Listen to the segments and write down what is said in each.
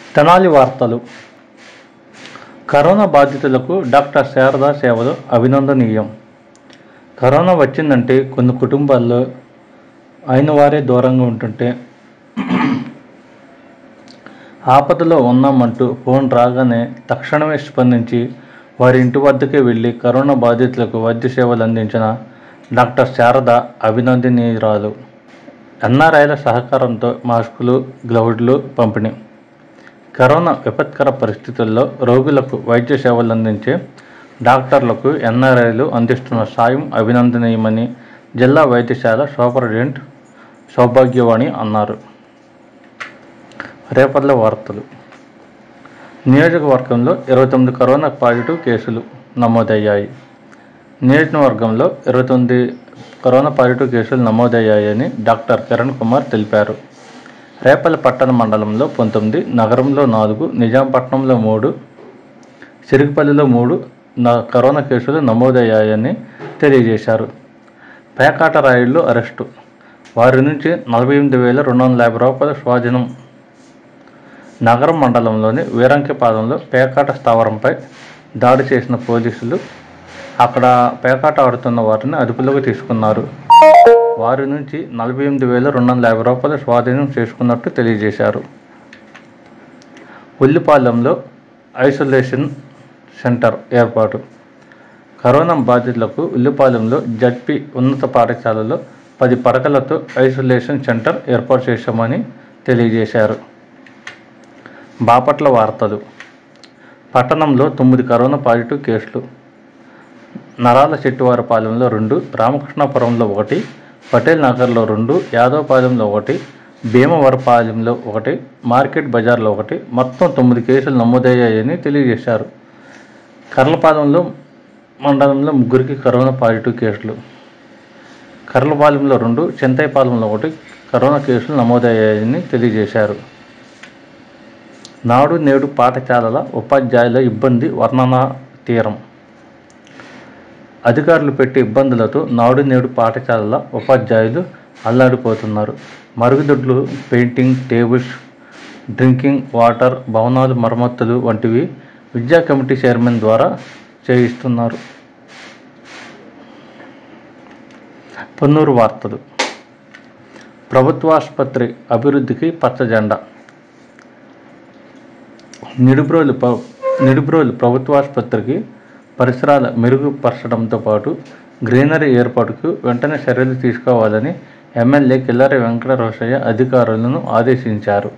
తెనాలి వార్తలు కరోనా బాధితులకు డాక్టర్ శారద సేవలు అభినందనీయం కరోనా వచ్చిందంటే కొన్ని కుటుంబాల్లో అయిన వారే దూరంగా ఉంటుంటే ఆపదలో ఉన్నామంటూ ఫోన్ రాగానే తక్షణమే స్పందించి వారి ఇంటి వద్దకే వెళ్ళి కరోనా బాధితులకు వైద్య సేవలు అందించిన డాక్టర్ శారద అభినందనీయురాలు ఎన్ఆర్ఐల సహకారంతో మాస్కులు గ్లౌడ్లు పంపిణీ కరోనా విపత్కర పరిస్థితుల్లో రోగులకు వైద్య సేవలు అందించే డాక్టర్లకు ఎన్ఆర్ఐలు అందిస్తున్న సాయం అభినందనీయమని జిల్లా వైద్యశాల సూపరింటెండెంట్ సౌభాగ్యవాణి అన్నారు రేపల్ల వార్తలు నియోజకవర్గంలో ఇరవై తొమ్మిది కరోనా పాజిటివ్ కేసులు నమోదయ్యాయి నియోజకవర్గంలో ఇరవై తొమ్మిది కరోనా పాజిటివ్ కేసులు నమోదయ్యాయని డాక్టర్ కిరణ్ కుమార్ తెలిపారు రేపల్ల పట్టణ మండలంలో పంతొమ్మిది నగరంలో నాలుగు నిజాంపట్నంలో మూడు సిరిగిపల్లిలో మూడు న- కరోనా కేసులు నమోదయ్యాయని తెలియజేశారు పేకాట రాయుళ్ళు అరెస్టు వారి నుంచి నలభై ఎనిమిది వేల రెండు వందల యాభై రూపాయల స్వాధీనం నగరం మండలంలోని వీరంకిపాలెంలో పేకాట స్థావరంపై దాడి చేసిన పోలీసులు అక్కడ పేకాట ఆడుతున్న వారిని అదుపులోకి తీసుకున్నారు వారి నుంచి నలభై ఎనిమిది వేల రెండు వందల యాభై రూపాయలు స్వాధీనం చేసుకున్నట్టు తెలియజేశారు ఉల్లిపాలెంలో ఐసోలేషన్ సెంటర్ ఏర్పాటు కరోనా బాధితులకు ఉల్లిపాలెంలో జడ్పీ ఉన్నత పాఠశాలలో పది పడకలతో ఐసోలేషన్ సెంటర్ ఏర్పాటు చేశామని తెలియజేశారు బాపట్ల వార్తలు పట్టణంలో తొమ్మిది కరోనా పాజిటివ్ కేసులు నరాల చెట్టువారపాలెంలో రెండు రామకృష్ణాపురంలో ఒకటి పటేల్ నగర్లో రెండు యాదవపాలెంలో ఒకటి భీమవరపాలెంలో ఒకటి మార్కెట్ బజార్లో ఒకటి మొత్తం తొమ్మిది కేసులు నమోదయ్యాయని తెలియజేశారు కర్లపాలెంలో మండలంలో ముగ్గురికి కరోనా పాజిటివ్ కేసులు కర్లపాలెంలో రెండు చింతైపాలెంలో ఒకటి కరోనా కేసులు నమోదయ్యాయని తెలియజేశారు నాడు నేడు పాఠశాలల ఉపాధ్యాయుల ఇబ్బంది వర్ణనా తీరం అధికారులు పెట్టే ఇబ్బందులతో నాడు నేడు పాఠశాలల ఉపాధ్యాయులు అల్లాడిపోతున్నారు మరుగుదొడ్లు పెయింటింగ్ టేబుల్స్ డ్రింకింగ్ వాటర్ భవనాలు మరమ్మతులు వంటివి విద్యా కమిటీ చైర్మన్ ద్వారా చేయిస్తున్నారు పొన్నూరు వార్తలు ప్రభుత్వాసుపత్రి అభివృద్ధికి పచ్చ జెండా నిడుబ్రోలు ప- నిడుబ్రోలు ప్రభుత్వాసుపత్రికి పరిసరాల మెరుగుపరచడంతో పాటు గ్రీనరీ ఏర్పాటుకు వెంటనే చర్యలు తీసుకోవాలని ఎమ్మెల్యే కిల్లారి వెంకట రోషయ్య అధికారులను ఆదేశించారు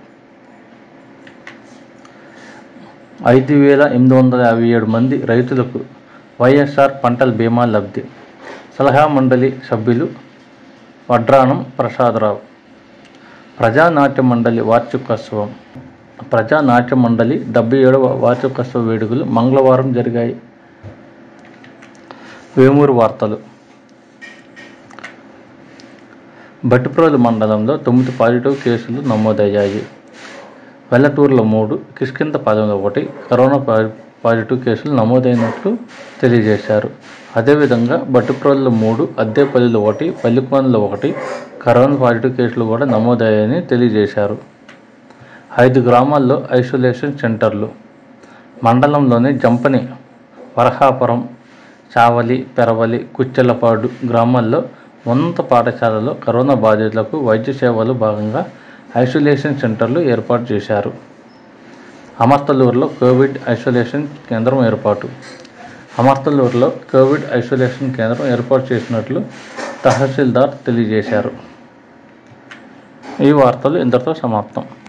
ఐదు వేల ఎనిమిది వందల యాభై ఏడు మంది రైతులకు వైఎస్ఆర్ పంటల బీమా లబ్ధి సలహా మండలి సభ్యులు వడ్రానం ప్రసాదరావు ప్రజానాట్య మండలి వార్షికోత్సవం ప్రజానాట్య మండలి డెబ్బై ఏడవ వార్షికోత్సవ వేడుకలు మంగళవారం జరిగాయి వేమూరు వార్తలు బట్టిప్రోలు మండలంలో తొమ్మిది పాజిటివ్ కేసులు నమోదయ్యాయి వెల్లటూరులో మూడు కిష్కింతపాలెంలో ఒకటి కరోనా పా- పాజిటివ్ కేసులు నమోదైనట్లు తెలియజేశారు అదేవిధంగా బట్టిప్రోలులో మూడు అద్దేపల్లిలో ఒకటి పల్లికోనలో ఒకటి కరోనా పాజిటివ్ కేసులు కూడా నమోదయ్యాయని తెలియజేశారు ఐదు గ్రామాల్లో ఐసోలేషన్ సెంటర్లు మండలంలోని జంపని వరహాపురం చావలి పెరవలి కుచ్చెలపాడు గ్రామాల్లో ఉన్నత పాఠశాలలో కరోనా బాధితులకు వైద్య సేవలు భాగంగా ఐసోలేషన్ సెంటర్లు ఏర్పాటు చేశారు అమర్తలూరులో కోవిడ్ ఐసోలేషన్ కేంద్రం ఏర్పాటు అమర్తలూరులో కోవిడ్ ఐసోలేషన్ కేంద్రం ఏర్పాటు చేసినట్లు తహసీల్దార్ తెలియజేశారు ఈ వార్తలు ఇంతటితో సమాప్తం